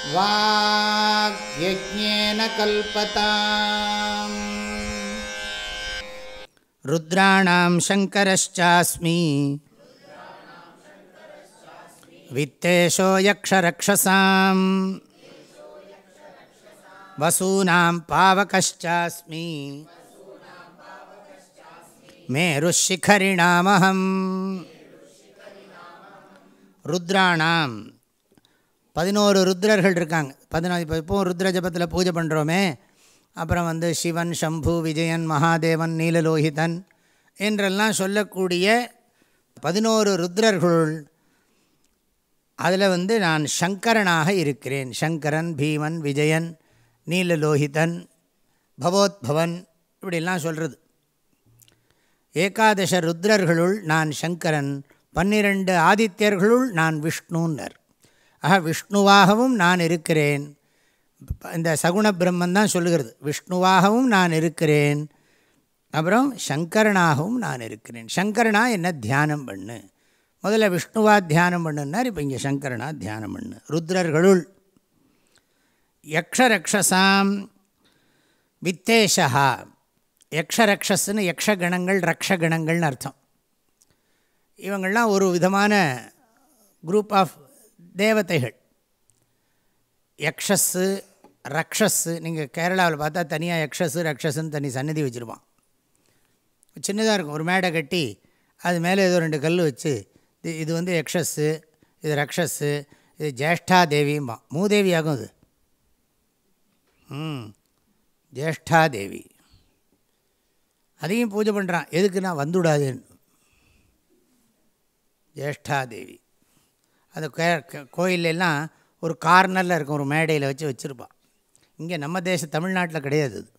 वाग्यज्ञेन कल्पताम् रुद्राणां शङ्करश्चास्मि वित्तेशो यक्षरक्षसाम् वसूनां पावकश्चास्मि मेरुशिखरिणामहम् ருத்ராணாம் பதினோரு ருத்ரர்கள் இருக்காங்க பதினோரு இப்போ இப்போவும் ருத்ர ஜபத்தில் பூஜை பண்ணுறோமே அப்புறம் வந்து சிவன் சம்பு விஜயன் மகாதேவன் நீலலோகிதன் என்றெல்லாம் சொல்லக்கூடிய பதினோரு ருத்ரர்களுள் அதில் வந்து நான் சங்கரனாக இருக்கிறேன் சங்கரன் பீமன் விஜயன் நீலலோகிதன் பவோத்பவன் இப்படிலாம் சொல்கிறது ஏகாதச ருத்ரர்களுள் நான் சங்கரன் பன்னிரண்டு ஆதித்யர்களுள் நான் விஷ்ணுன்னர் ஆக விஷ்ணுவாகவும் நான் இருக்கிறேன் இந்த சகுண பிரம்மன் தான் சொல்லுகிறது விஷ்ணுவாகவும் நான் இருக்கிறேன் அப்புறம் சங்கரனாகவும் நான் இருக்கிறேன் சங்கரனா என்ன தியானம் பண்ணு முதல்ல விஷ்ணுவா தியானம் பண்ணுன்னார் இப்போ இங்கே சங்கரனா தியானம் பண்ணு ருத்ரர்களுள் யக்ஷரக்ஷசாம் வித்தேஷா யக்ஷரக்ஷஸ்னு யக்ஷகணங்கள் ரக்ஷகணங்கள்னு அர்த்தம் இவங்கள்லாம் ஒரு விதமான குரூப் ஆஃப் தேவதைகள் யக்ஷஸ்ஸு ரக்ஷஸ்ஸு நீங்கள் கேரளாவில் பார்த்தா தனியாக யக்ஷஸ்ஸு ரக்ஷஸ்ன்னு தனி சன்னதி வச்சுருப்பான் சின்னதாக இருக்கும் ஒரு மேடை கட்டி அது மேலே ஏதோ ரெண்டு கல் வச்சு இது இது வந்து யக்ஷஸ்ஸு இது ரக்ஷஸ்ஸு இது ஜேஷ்டா தேவியும்பா மூதேவி ஆகும் இது ம் ஜேஷ்டா தேவி அதையும் பூஜை பண்ணுறான் எதுக்குன்னா வந்துவிடாதுன்னு ஜேஷ்டாதேவி அந்த கோயிலெல்லாம் ஒரு கார்னரில் இருக்கும் ஒரு மேடையில் வச்சு வச்சுருப்பான் இங்கே நம்ம தேச தமிழ்நாட்டில் கிடையாது அது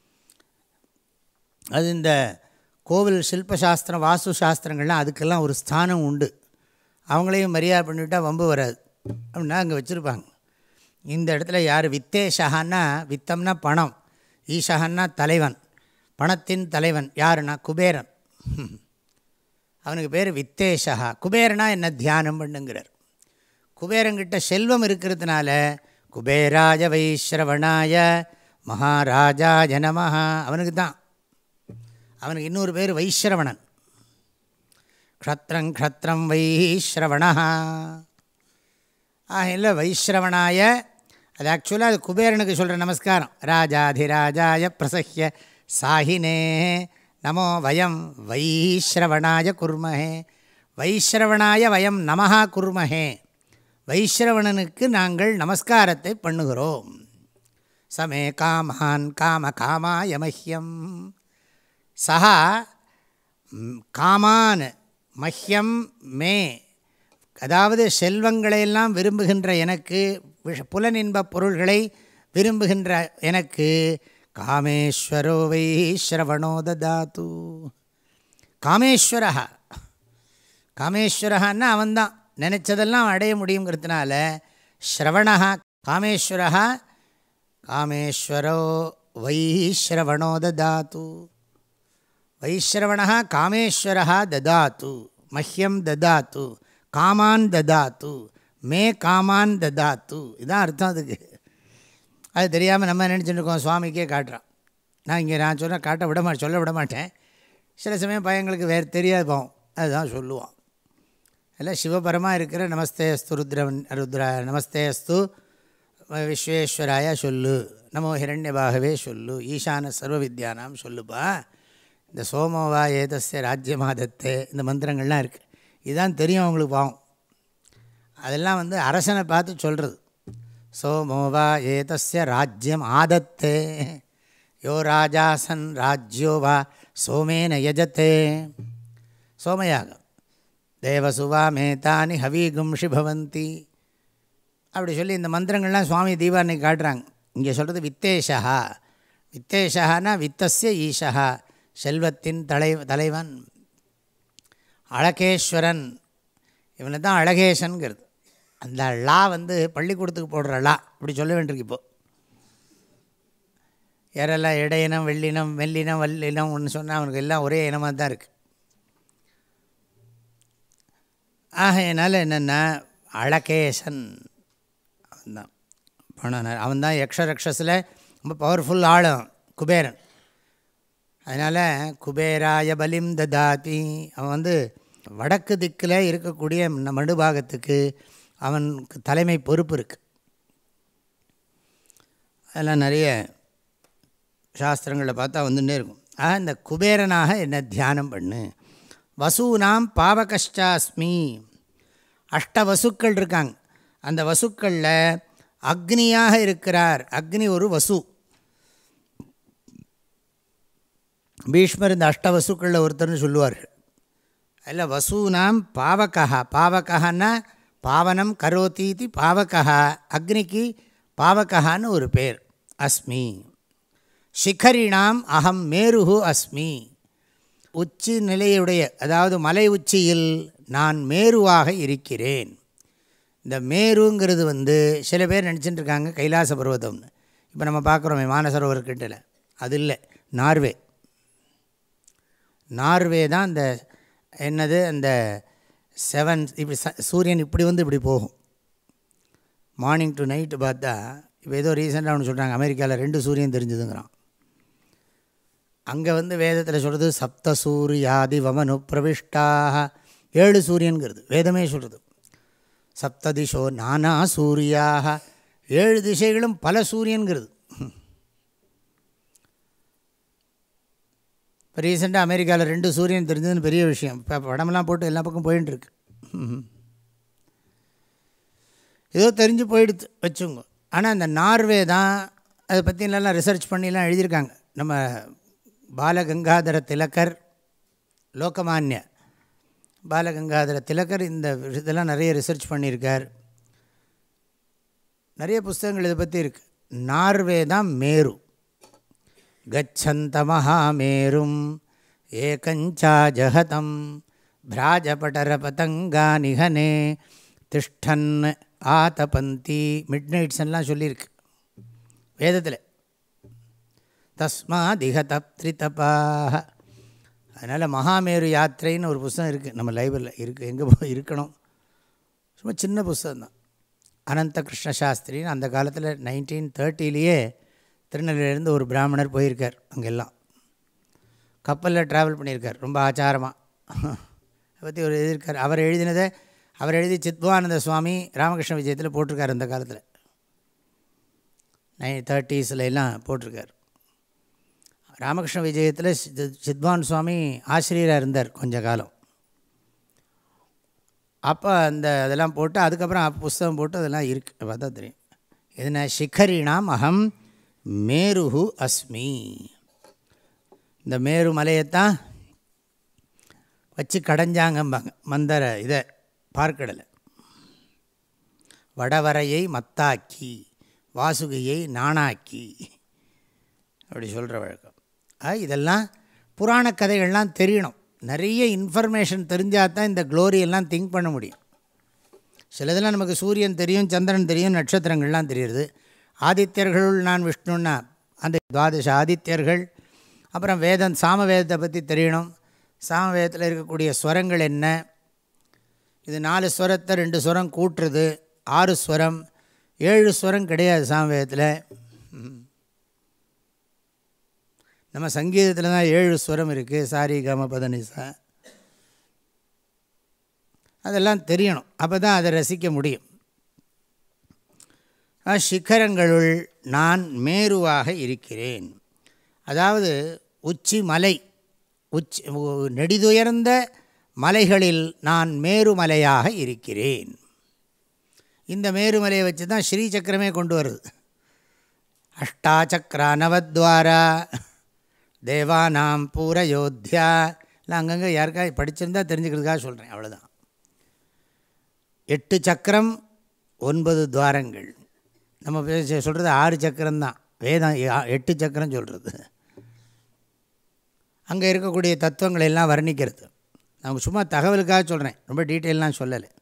அது இந்த கோவில் சில்பசாஸ்திரம் வாஸ்து சாஸ்திரங்கள்லாம் அதுக்கெல்லாம் ஒரு ஸ்தானம் உண்டு அவங்களையும் மரியாதை பண்ணிவிட்டால் வம்பு வராது அப்படின்னா அங்கே வச்சுருப்பாங்க இந்த இடத்துல யார் வித்தேஷகான்னா வித்தம்னா பணம் ஈஷகன்னா தலைவன் பணத்தின் தலைவன் யாருன்னா குபேரன் அவனுக்கு பேர் வித்தேஷா குபேரனா என்ன தியானம் பண்ணுங்கிறார் குபேரங்கிட்ட செல்வம் இருக்கிறதுனால குபேராஜ வைஸ்ரவணாய மகாராஜாய நமஹா அவனுக்கு தான் அவனுக்கு இன்னொரு பேர் வைஸ்ரவணன் க்ஷத்ரங் க்ஷத்ரம் வைஸ்ரவணா ஆக இல்லை வைஸ்ரவணாய அது ஆக்சுவலாக அது குபேரனுக்கு சொல்கிற நமஸ்காரம் ராஜாதிராஜாய பிரசஹ்ய சாஹினே நமோ வயம் வைஸ்ரவணாய குர்மஹே வைஸ்ரவணாய வயம் நமஹா குர்மஹே வைஸ்ரவணனுக்கு நாங்கள் நமஸ்காரத்தை பண்ணுகிறோம் சமே காமான் காம காமாய மஹ்யம் சஹா காமான் மஹ்யம் மே அதாவது செல்வங்களையெல்லாம் விரும்புகின்ற எனக்கு புலனின்ப பொருள்களை விரும்புகின்ற எனக்கு காமேஸ்வரோ வை ஸ்ரவணோ ததாத்து காமேஸ்வரா காமேஸ்வரஹான்னா அவன்தான் நினச்சதெல்லாம் அடைய முடியுங்கிறதுனால ஸ்ரவணா காமேஸ்வரா காமேஸ்வரோ வைஸ்ரவணோ ததாத்து வைஸ்ரவணா காமேஸ்வரா ததாத்து மஹ்யம் ததாத்து காமான் ததாத்து மே காமான் ததாத்து இதான் அர்த்தம் அதுக்கு அது தெரியாமல் நம்ம நினச்சிட்டு இருக்கோம் சுவாமிக்கே காட்டுறான் நான் இங்கே நான் சொன்னால் காட்ட விட மாட்டேன் சொல்ல விட மாட்டேன் சில சமயம் பையங்களுக்கு வேறு தெரியாது போவோம் அதுதான் சொல்லுவான் எல்லாம் சிவபரமாக இருக்கிற நமஸ்தே அஸ்து ருத்ரவன் ருத்ரா நமஸ்தே அஸ்து விஸ்வேஸ்வராய சொல்லு நமோ ஹிரண்யபாகவே சொல்லு ஈசான சர்வ வித்யானாம் சொல்லுப்பா இந்த சோமோவா ஏதஸ்ய ராஜ்யமாதத்தே இந்த மந்திரங்கள்லாம் இருக்குது இதுதான் தெரியும் அவங்களுக்கு பாவம் அதெல்லாம் வந்து அரசனை பார்த்து சொல்கிறது சோமோ வா ஏதஸ்ய ராஜ்யம் ஆதத்தே யோ ராஜாசன் ராஜ்யோ வா சோமேன யஜத்தே சோமயாகம் தேவசுவா மேதானி ஹவீகும்ஷி பவந்தி அப்படி சொல்லி இந்த மந்திரங்கள்லாம் சுவாமி தீபாவளி காட்டுறாங்க இங்கே சொல்கிறது வித்தேஷா வித்தேஷானா வித்தஸ்ய ஈஷா செல்வத்தின் தலை தலைவன் அழகேஸ்வரன் இவனை தான் அழகேசன்கிறது அந்த லா வந்து பள்ளிக்கூடத்துக்கு போடுற லா அப்படி சொல்ல வேண்டியிருக்கு இப்போது யாரெல்லாம் இடையினம் வெள்ளினம் மெல்லினம் வல்லினம் ஒன்று சொன்னால் அவனுக்கு எல்லாம் ஒரே இனமாக தான் இருக்குது ஆகையினால என்னென்னா அழகேசன் அவன்தான் பணம் அவன் தான் யக்ஷரக்ஷஸில் ரொம்ப பவர்ஃபுல் ஆளும் குபேரன் அதனால் குபேராய பலிம் ததாதி அவன் வந்து வடக்கு திக்கில் இருக்கக்கூடிய ந- மடுபாகத்துக்கு அவனுக்கு தலைமை பொறுப்பு இருக்குது அதெல்லாம் நிறைய சாஸ்திரங்களில் பார்த்தா வந்துட்டே இருக்கும் ஆக இந்த குபேரனாக என்ன தியானம் பண்ணு வசூனாம் பாவகஷ்டாஸ்மி அஷ்ட வசுக்கள் இருக்காங்க அந்த வசுக்களில் அக்னியாக இருக்கிறார் அக்னி ஒரு வசு பீஷ்மர் இந்த அஷ்ட வசுக்களில் ஒருத்தர்னு சொல்லுவார்கள் அதில் வசூனாம் பாவகா பாவகன்னா பாவனம் கரோத்தீதி பாவகா அக்னிக்கு பாவகான்னு ஒரு பேர் அஸ்மி சிகரிணாம் அகம் மேருஹு அஸ்மி உச்சி நிலையுடைய அதாவது மலை உச்சியில் நான் மேருவாக இருக்கிறேன் இந்த மேருங்கிறது வந்து சில பேர் நினச்சிட்டு இருக்காங்க கைலாச பர்வதம்னு இப்போ நம்ம பார்க்குறோமே மானசரோவர் கிட்டல அது இல்லை நார்வே நார்வே தான் அந்த என்னது அந்த செவன் இப்படி ச- சூரியன் இப்படி வந்து இப்படி போகும் மார்னிங் டு நைட்டு பார்த்தா இப்போ ஏதோ ரீசெண்டாக ஒன்று சொல்கிறாங்க அமெரிக்காவில் ரெண்டு சூரியன் தெரிஞ்சுதுங்கிறான் அங்கே வந்து வேதத்தில் சொல்கிறது சப்த சூரியாதி வமனு பிரவிஷ்டாக ஏழு சூரியன்கிறது வேதமே சொல்கிறது சப்ததிஷோ நானா சூரியாக ஏழு திசைகளும் பல சூரியன்கிறது இப்போ ரீசெண்டாக அமெரிக்காவில் ரெண்டு சூரியன் தெரிஞ்சதுன்னு பெரிய விஷயம் இப்போ படமெல்லாம் போட்டு எல்லா பக்கம் போயின்னு இருக்கு ம். ஏதோ தெரிஞ்சு போயிடுது வச்சுங்க ஆனால் இந்த நார்வே தான் அதை பற்றி நல்லா ரிசர்ச் பண்ணிலாம் எழுதியிருக்காங்க நம்ம பாலகங்காதர திலகர் லோகமான்ய பாலகங்காதர திலகர் இந்த இதெல்லாம் நிறைய ரிசர்ச் பண்ணியிருக்கார் நிறைய புஸ்தகங்கள் இதை பற்றி இருக்குது நார்வே தான் மேரு கச்சந்த மகாமேரும் ஏகஞ்சா ஜகதம் பிராஜபடர பதங்கா நிகனே திஷ்டன் ஆதபந்தி மிட் நைட்ஸ் எல்லாம் சொல்லியிருக்கு வேதத்தில் தஸ்மாதிகதப்திரிதபாக அதனால் மகாமேரு யாத்திரைன்னு ஒரு புஸ்தகம் இருக்குது நம்ம லைப்ரரியில் இருக்குது எங்கே போய் இருக்கணும் சும்மா சின்ன புஸ்தகம் தான் அனந்த கிருஷ்ண சாஸ்திரின்னு அந்த காலத்தில் நைன்டீன் தேர்ட்டிலேயே திருநெல்வேலியிலேருந்து ஒரு பிராமணர் போயிருக்கார் அங்கெல்லாம் கப்பலில் ட்ராவல் பண்ணியிருக்கார் ரொம்ப ஆச்சாரமாக அதை பற்றி ஒரு எழுதியிருக்கார் அவர் எழுதினதை அவர் எழுதி சித்வானந்த சுவாமி ராமகிருஷ்ண விஜயத்தில் போட்டிருக்கார் அந்த காலத்தில் நைன் தேர்ட்டீஸில் எல்லாம் போட்டிருக்கார் ராமகிருஷ்ண விஜயத்தில் சித்- சித்வான் சுவாமி ஆசிரியராக இருந்தார் கொஞ்ச காலம் அப்போ அந்த அதெல்லாம் போட்டு அதுக்கப்புறம் அப்ப புஸ்தகம் போட்டு அதெல்லாம் இருக்கு பார்த்தா தெரியும் எதுனா சிகரிணாம் அகம் மேருஹு அஸ்மி இந்த மேரு மலையைத்தான் வச்சு கடைஞ்சாங்கம்பாங்க மந்தர இதை பார்க்கடலை வடவரையை மத்தாக்கி வாசுகியை நாணாக்கி அப்படி சொல்கிற வழக்கம் ஆ இதெல்லாம் புராண கதைகள்லாம் தெரியணும் நிறைய இன்ஃபர்மேஷன் தெரிஞ்சால் தான் இந்த glory எல்லாம் திங்க் பண்ண முடியும் சிலதெல்லாம் நமக்கு சூரியன் தெரியும் சந்திரன் தெரியும் நட்சத்திரங்கள்லாம் தெரியுது ஆதித்யர்களுள் நான் விஷ்ணுன்னா அந்த துவாதச ஆதித்யர்கள் அப்புறம் வேதம் சாம வேதத்தை பற்றி தெரியணும் சாம வேதத்தில் இருக்கக்கூடிய ஸ்வரங்கள் என்ன இது நாலு ஸ்வரத்தை ரெண்டு ஸ்வரம் கூட்டுறது ஆறு ஸ்வரம் ஏழு ஸ்வரம் கிடையாது சாமவேதத்தில் நம்ம சங்கீதத்தில் தான் ஏழு ஸ்வரம் இருக்குது சாரி கம பதனிசா அதெல்லாம் தெரியணும் அப்போ தான் அதை ரசிக்க முடியும் ஆ, சிகரங்களுள் நான் மேருவாக இருக்கிறேன் அதாவது உச்சி மலை உச்சி உ- நெடிதுயர்ந்த மலைகளில் நான் மேருமலையாக இருக்கிறேன் இந்த மேருமலையை வச்சு தான் ஸ்ரீசக்கரமே கொண்டு வருது அஷ்டாச்சக்ரா நவத்வாரா தேவானாம் பூரயோத்தியா இல்லை அங்கங்கே யாருக்கா படிச்சிருந்தா தெரிஞ்சுக்கிறதுக்காக சொல்கிறேன் அவ்வளோதான் எட்டு சக்கரம் ஒன்பது துவாரங்கள் நம்ம பேச சொல்கிறது ஆறு சக்கரம் தான் வேதம் எ- எட்டு சக்கரம் சொல்கிறது அங்கே இருக்கக்கூடிய தத்துவங்களை எல்லாம் வர்ணிக்கிறது நான் சும்மா தகவலுக்காக சொல்கிறேன் ரொம்ப டீட்டெயிலாம் சொல்லலை